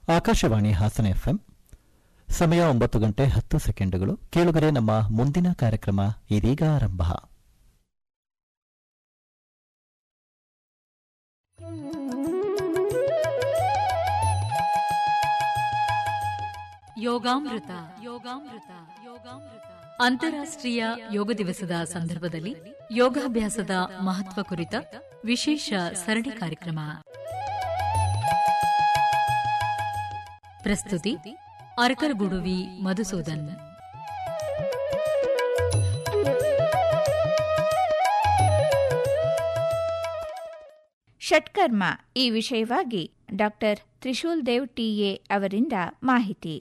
Akashvani Hassan FM ಸಮಯ ಒಂಬತ್ತು ಗಂಟೆ ಹತ್ತು ಸೆಕೆಂಡುಗಳು ಕೇಳುಗರೆ ನಮ್ಮ ಮುಂದಿನ ಕಾರ್ಯಕ್ರಮ ಇದೀಗ ಆರಂಭ ಯೋಗಾಮೃತ ಯೋಗಾಮೃತ ಯೋಗಾಮೃತ ಅಂತಾರಾಷ್ಟ್ರೀಯ ಯೋಗ ದಿವಸದ ಸಂದರ್ಭದಲ್ಲಿ ಯೋಗಾಭ್ಯಾಸದ ಮಹತ್ವ ಕುರಿತ ವಿಶೇಷ ಸರಣಿ ಕಾರ್ಯಕ್ರಮ ಪ್ರಸ್ತುತಿ ಅರಕರಗುಡುವಿ ಮಧುಸೂದನ್ ಷಟ್ಕರ್ಮ ಈ ವಿಷಯವಾಗಿ ಡಾಕ್ಟರ್ ತ್ರಿಶೂಲ್ ದೇವ್ ಟಿಎ ಅವರಿಂದ ಮಾಹಿತಿ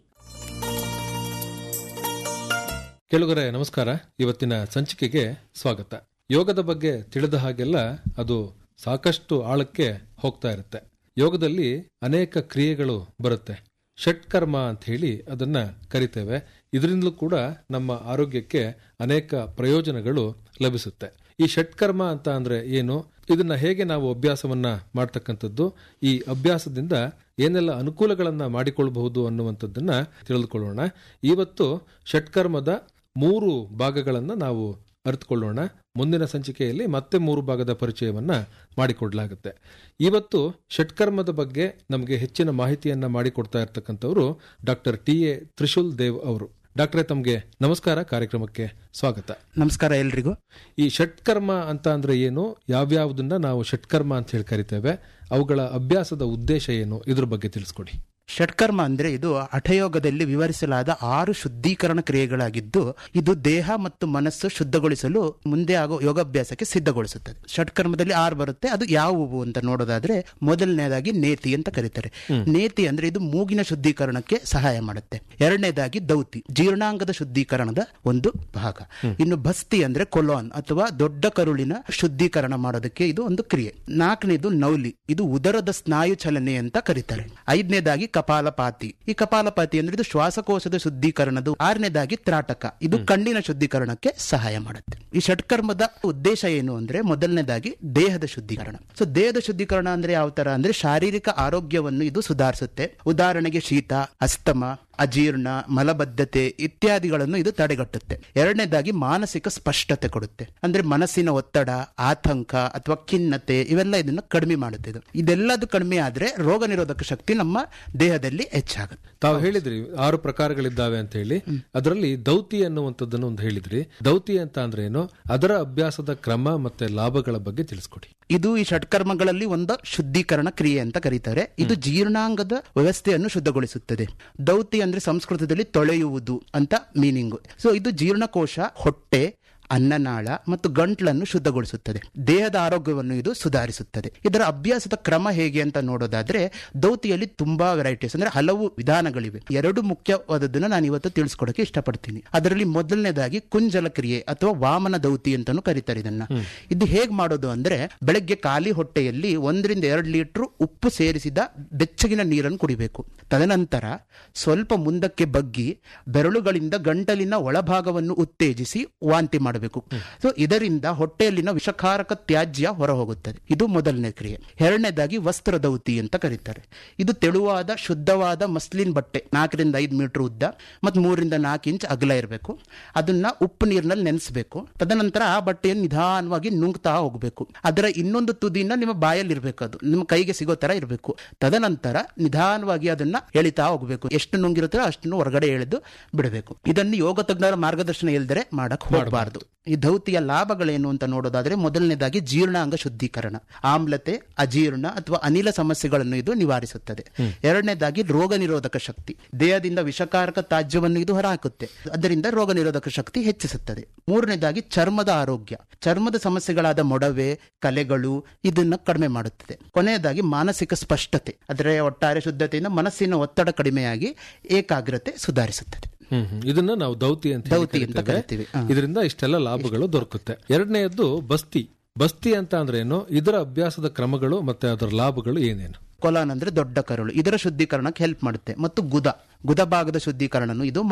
ಕೇಳುಗರೆ ನಮಸ್ಕಾರ ಇವತ್ತಿನ ಸಂಚಿಕೆಗೆ ಸ್ವಾಗತ ಯೋಗದ ಬಗ್ಗೆ ತಿಳಿದ ಹಾಗೆಲ್ಲ ಅದು ಸಾಕಷ್ಟು ಆಳಕ್ಕೆ ಹೋಗ್ತಾ ಇರುತ್ತೆ ಯೋಗದಲ್ಲಿ ಅನೇಕ ಕ್ರಿಯೆಗಳು ಬರುತ್ತೆ ಷಟ್ಕರ್ಮ ಅಂತ ಹೇಳಿ ಅದನ್ನ ಕರಿತೇವೆ ಇದರಿಂದಲೂ ಕೂಡ ನಮ್ಮ ಆರೋಗ್ಯಕ್ಕೆ ಅನೇಕ ಪ್ರಯೋಜನಗಳು ಲಭಿಸುತ್ತೆ ಈ ಷಟ್ಕರ್ಮ ಅಂತ ಅಂದ್ರೆ ಏನು ಇದನ್ನ ಹೇಗೆ ನಾವು ಅಭ್ಯಾಸವನ್ನ ಮಾಡ್ತಕ್ಕಂಥದ್ದು ಈ ಅಭ್ಯಾಸದಿಂದ ಏನೆಲ್ಲ ಅನುಕೂಲಗಳನ್ನ ಮಾಡಿಕೊಳ್ಳಬಹುದು ಅನ್ನುವಂಥದ್ದನ್ನ ತಿಳಿದುಕೊಳ್ಳೋಣ ಇವತ್ತು ಷಟ್ಕರ್ಮದ ಮೂರು ಭಾಗಗಳನ್ನ ನಾವು ಅರಿತುಕೊಳ್ಳೋಣ ಮುಂದಿನ ಸಂಚಿಕೆಯಲ್ಲಿ ಮತ್ತೆ ಮೂರು ಭಾಗದ ಪರಿಚಯವನ್ನ ಮಾಡಿಕೊಡ್ಲಾಗುತ್ತೆ ಇವತ್ತು ಷಟ್ಕರ್ಮದ ಬಗ್ಗೆ ನಮಗೆ ಹೆಚ್ಚಿನ ಮಾಹಿತಿಯನ್ನ ಮಾಡಿಕೊಡ್ತಾ ಇರ್ತಕ್ಕಂಥವ್ರು doctor T A Trishul Dev ಅವರು ಡಾಕ್ಟ್ರೇ ತಮಗೆ ನಮಸ್ಕಾರ ಕಾರ್ಯಕ್ರಮಕ್ಕೆ ಸ್ವಾಗತ ನಮಸ್ಕಾರ ಎಲ್ರಿಗೂ ಈ ಷಟ್ಕರ್ಮ ಅಂತ ಅಂದ್ರೆ ಏನು ಯಾವ್ಯಾವುದನ್ನ ನಾವು ಷಟ್ಕರ್ಮ ಅಂತ ಹೇಳಿ ಕರಿತೇವೆ ಅವುಗಳ ಅಭ್ಯಾಸದ ಉದ್ದೇಶ ಏನು ಇದ್ರ ಬಗ್ಗೆ ತಿಳಿಸ್ಕೊಡಿ ಷಟ್ಕರ್ಮ ಅಂದ್ರೆ ಇದು ಹಠಯೋಗದಲ್ಲಿ ವಿವರಿಸಲಾದ ಆರು ಶುದ್ಧೀಕರಣ ಕ್ರಿಯೆಗಳಾಗಿದ್ದು ಇದು ದೇಹ ಮತ್ತು ಮನಸ್ಸು ಶುದ್ಧಗೊಳಿಸಲು ಮುಂದೆ ಆಗೋ ಯೋಗಾಭ್ಯಾಸಕ್ಕೆ ಸಿದ್ಧಗೊಳಿಸುತ್ತದೆ ಷಟ್ಕರ್ಮದಲ್ಲಿ ಆರು ಬರುತ್ತೆ ಅದು ಯಾವುವು ಅಂತ ನೋಡೋದಾದ್ರೆ ಮೊದಲನೇದಾಗಿ ನೇತಿ ಅಂತ ಕರೀತಾರೆ ನೇತಿ ಅಂದ್ರೆ ಇದು ಮೂಗಿನ ಶುದ್ಧೀಕರಣಕ್ಕೆ ಸಹಾಯ ಮಾಡುತ್ತೆ ಎರಡನೇದಾಗಿ ದೌತಿ ಜೀರ್ಣಾಂಗದ ಶುದ್ಧೀಕರಣದ ಒಂದು ಭಾಗ ಇನ್ನು ಬಸ್ತಿ ಅಂದ್ರೆ ಕೊಲೋನ್ ಅಥವಾ ದೊಡ್ಡ ಕರುಳಿನ ಶುದ್ಧೀಕರಣ ಮಾಡೋದಕ್ಕೆ ಇದು ಒಂದು ಕ್ರಿಯೆ ನಾಲ್ಕನೇದು ನೌಲಿ ಇದು ಉದರದ ಸ್ನಾಯು ಚಲನೆ ಅಂತ ಕರೀತಾರೆ ಐದನೇದಾಗಿ ಕಪಾಲಪಾತಿ ಈ ಕಪಾಲಪಾತಿ ಅಂದ್ರೆ ಇದು ಶ್ವಾಸಕೋಶದ ಶುದ್ಧೀಕರಣದ ಆರನೇದಾಗಿ ತ್ರಾಟಕ ಇದು ಕಣ್ಣಿನ ಶುದ್ಧೀಕರಣಕ್ಕೆ ಸಹಾಯ ಮಾಡುತ್ತೆ ಈ ಷಟ್ಕರ್ಮದ ಉದ್ದೇಶ ಏನು ಅಂದ್ರೆ ಮೊದಲನೇದಾಗಿ ದೇಹದ ಶುದ್ಧೀಕರಣ ಸೊ ದೇಹದ ಶುದ್ಧೀಕರಣ ಅಂದ್ರೆ ಯಾವ ತರ ಅಂದ್ರೆ ಶಾರೀರಿಕ ಆರೋಗ್ಯವನ್ನು ಇದು ಸುಧಾರಿಸುತ್ತೆ ಉದಾಹರಣೆಗೆ ಶೀತ ಅಸ್ತಮ ಅಜೀರ್ಣ ಮಲಬದ್ಧತೆ ಇತ್ಯಾದಿಗಳನ್ನು ಇದು ತಡೆಗಟ್ಟುತ್ತೆ ಎರಡನೇದಾಗಿ ಮಾನಸಿಕ ಸ್ಪಷ್ಟತೆ ಕೊಡುತ್ತೆ ಅಂದ್ರೆ ಮನಸ್ಸಿನ ಒತ್ತಡ ಆತಂಕ ಅಥವಾ ಖಿನ್ನತೆ ಇವೆಲ್ಲ ಇದನ್ನ ಕಡಿಮೆ ಮಾಡುತ್ತೆ ಇದು ಇದೆಲ್ಲದು ಕಡಿಮೆ ಆದ್ರೆ ರೋಗ ನಿರೋಧಕ ಶಕ್ತಿ ನಮ್ಮ ದೇಹದಲ್ಲಿ ಹೆಚ್ಚಾಗುತ್ತೆ ತಾವು ಹೇಳಿದ್ರಿ ಆರು ಪ್ರಕಾರಗಳಿದ್ದಾವೆ ಅಂತ ಹೇಳಿ ಅದರಲ್ಲಿ ದೌತಿ ಅನ್ನುವಂಥದ್ದನ್ನು ಒಂದು ಹೇಳಿದ್ರಿ ದೌತಿ ಅಂತ ಅಂದ್ರೆ ಏನು ಅದರ ಅಭ್ಯಾಸದ ಕ್ರಮ ಮತ್ತೆ ಲಾಭಗಳ ಬಗ್ಗೆ ತಿಳಿಸ್ಕೊಡಿ ಇದು ಈ ಷಟ್ಕರ್ಮಗಳಲ್ಲಿ ಒಂದು ಶುದ್ಧೀಕರಣ ಕ್ರಿಯೆ ಅಂತ ಕರೀತಾರೆ ಇದು ಜೀರ್ಣಾಂಗದ ವ್ಯವಸ್ಥೆಯನ್ನು ಶುದ್ಧಗೊಳಿಸುತ್ತದೆ ದೌತಿ ಅಂದ್ರೆ ಸಂಸ್ಕೃತದಲ್ಲಿ ತೊಳೆಯುವುದು ಅಂತ ಮೀನಿಂಗ್ ಸೊ ಇದು ಜೀರ್ಣಕೋಶ ಹೊಟ್ಟೆ ಅನ್ನನಾಳ ಮತ್ತು ಗಂಟ್ಲನ್ನು ಶುದ್ಧಗೊಳಿಸುತ್ತದೆ ದೇಹದ ಆರೋಗ್ಯವನ್ನು ಇದು ಸುಧಾರಿಸುತ್ತದೆ ಇದರ ಅಭ್ಯಾಸದ ಕ್ರಮ ಹೇಗೆ ಅಂತ ನೋಡೋದಾದ್ರೆ ದೌತಿಯಲ್ಲಿ ತುಂಬಾ ವೆರೈಟೀಸ್ ಅಂದ್ರೆ ಹಲವು ವಿಧಾನಗಳಿವೆ ಎರಡು ಮುಖ್ಯವಾದದ್ದನ್ನು ನಾನು ಇವತ್ತು ತಿಳಿಸ್ಕೊಡಕ್ಕೆ ಇಷ್ಟಪಡ್ತೀನಿ ಅದರಲ್ಲಿ ಮೊದಲನೇದಾಗಿ ಕುಂಜಲ ಕ್ರಿಯೆ ಅಥವಾ ವಾಮನ ದೌತಿ ಅಂತಾನು ಕರೀತಾರೆ ಇದನ್ನ ಇದು ಹೇಗ್ ಮಾಡೋದು ಅಂದ್ರೆ ಬೆಳಗ್ಗೆ ಖಾಲಿ ಹೊಟ್ಟೆಯಲ್ಲಿ ಒಂದರಿಂದ ಎರಡು ಲೀಟರ್ ಉಪ್ಪು ಸೇರಿಸಿದ ಬೆಚ್ಚಗಿನ ನೀರನ್ನು ಕುಡಿಬೇಕು ತದನಂತರ ಸ್ವಲ್ಪ ಮುಂದಕ್ಕೆ ಬಗ್ಗಿ ಬೆರಳುಗಳಿಂದ ಗಂಟಲಿನ ಒಳಭಾಗವನ್ನು ಉತ್ತೇಜಿಸಿ ವಾಂತಿ ಮಾಡಬೇಕು ಸೊ ಇದರಿಂದ ಹೊಟ್ಟೆಯಲ್ಲಿನ ವಿಷಕಾರಕ ತ್ಯಾಜ್ಯ ಹೊರ ಹೋಗುತ್ತದೆ ಇದು ಮೊದಲನೇ ಕ್ರಿಯೆ ಎರಡನೇದಾಗಿ ವಸ್ತ್ರ ದೌತಿ ಅಂತ ಕರೀತಾರೆ ಇದು ತೆಳುವಾದ ಶುದ್ಧವಾದ ಮಸ್ಲಿನ್ ಬಟ್ಟೆ ನಾಲ್ಕರಿಂದ ಐದು ಮೀಟರ್ ಉದ್ದ ಮತ್ತು ಮೂರರಿಂದ ನಾಲ್ಕು ಇಂಚ್ ಅಗಲ ಇರಬೇಕು ಅದನ್ನ ಉಪ್ಪು ನೀರಿನಲ್ಲಿ ನೆನೆಸಬೇಕು ತದನಂತರ ಆ ಬಟ್ಟೆಯನ್ನು ನಿಧಾನವಾಗಿ ನುಂಗ್ತಾ ಹೋಗಬೇಕು ಅದರ ಇನ್ನೊಂದು ತುದಿನ ನಿಮ್ಮ ಬಾಯಲ್ಲಿ ಇರಬೇಕು ಅದು ನಿಮ್ಮ ಕೈಗೆ ಸಿಗೋ ತರ ಇರಬೇಕು ತದನಂತರ ನಿಧಾನವಾಗಿ ಅದನ್ನ ಎಳಿತಾ ಹೋಗಬೇಕು ಎಷ್ಟು ನುಂಗಿರುತ್ತೋ ಅಷ್ಟನ್ನು ಹೊರಗಡೆ ಎಳೆದು ಬಿಡಬೇಕು ಇದನ್ನು ಯೋಗ ತಜ್ಞರ ಮಾರ್ಗದರ್ಶನ ಇಲ್ಲದರೆ ಮಾಡಕ್ ಹೋಗಬಾರದು ಈ ದೌತಿಯ ಲಾಭಗಳೇನು ಅಂತ ನೋಡೋದಾದ್ರೆ ಮೊದಲನೇದಾಗಿ ಜೀರ್ಣಾಂಗ ಶುದ್ಧೀಕರಣ ಆಮ್ಲತೆ ಅಜೀರ್ಣ ಅಥವಾ ಅನಿಲ ಸಮಸ್ಯೆಗಳನ್ನು ಇದು ನಿವಾರಿಸುತ್ತದೆ ಎರಡನೇದಾಗಿ ರೋಗ ನಿರೋಧಕ ಶಕ್ತಿ ದೇಹದಿಂದ ವಿಷಕಾರಕ ತ್ಯಾಜ್ಯವನ್ನು ಇದು ಹೊರಹಾಕುತ್ತೆ ಅದರಿಂದ ರೋಗ ನಿರೋಧಕ ಶಕ್ತಿ ಹೆಚ್ಚಿಸುತ್ತದೆ ಮೂರನೇದಾಗಿ ಚರ್ಮದ ಆರೋಗ್ಯ ಚರ್ಮದ ಸಮಸ್ಯೆಗಳಾದ ಮೊಡವೆ ಕಲೆಗಳು ಇದನ್ನ ಕಡಿಮೆ ಮಾಡುತ್ತದೆ ಕೊನೆಯದಾಗಿ ಮಾನಸಿಕ ಸ್ಪಷ್ಟತೆ ಅದರ ಒಟ್ಟಾರೆ ಶುದ್ಧತೆಯಿಂದ ಮನಸ್ಸಿನ ಒತ್ತಡ ಕಡಿಮೆಯಾಗಿ ಏಕಾಗ್ರತೆ ಸುಧಾರಿಸುತ್ತದೆ ಹ್ಮ್ ಹ್ಮ್. ಇದನ್ನ ನಾವು ದೌತಿ ಅಂತ ಹೇಳಿ ದೌತಿ ಅಂತ ಕರಿತೇವೆ. ಕರಿತೀವಿ. ಹಾ. ಇದರಿಂದ ಇಷ್ಟೆಲ್ಲ ಲಾಭಗಳು ದೊರಕುತ್ತೆ ಎರಡನೆಯದ್ದು ಬಸ್ತಿ ಬಸ್ತಿ ಅಂತ ಅಂದ್ರೆ ಏನು ಇದರ ಅಭ್ಯಾಸದ ಕ್ರಮಗಳು ಮತ್ತೆ ಅದರ ಲಾಭಗಳು ಏನೇನು ಕೊಲಾನ್ ಅಂದ್ರೆ ದೊಡ್ಡ ಕರುಳು ಇದರ ಶುದ್ಧೀಕರಣಕ್ಕೆ ಹೆಲ್ಪ್ ಮಾಡುತ್ತೆ ಮತ್ತು ಗುದ ಗುದ ಭಾಗದ ಶುದ್ಧೀಕರಣನು ಇದು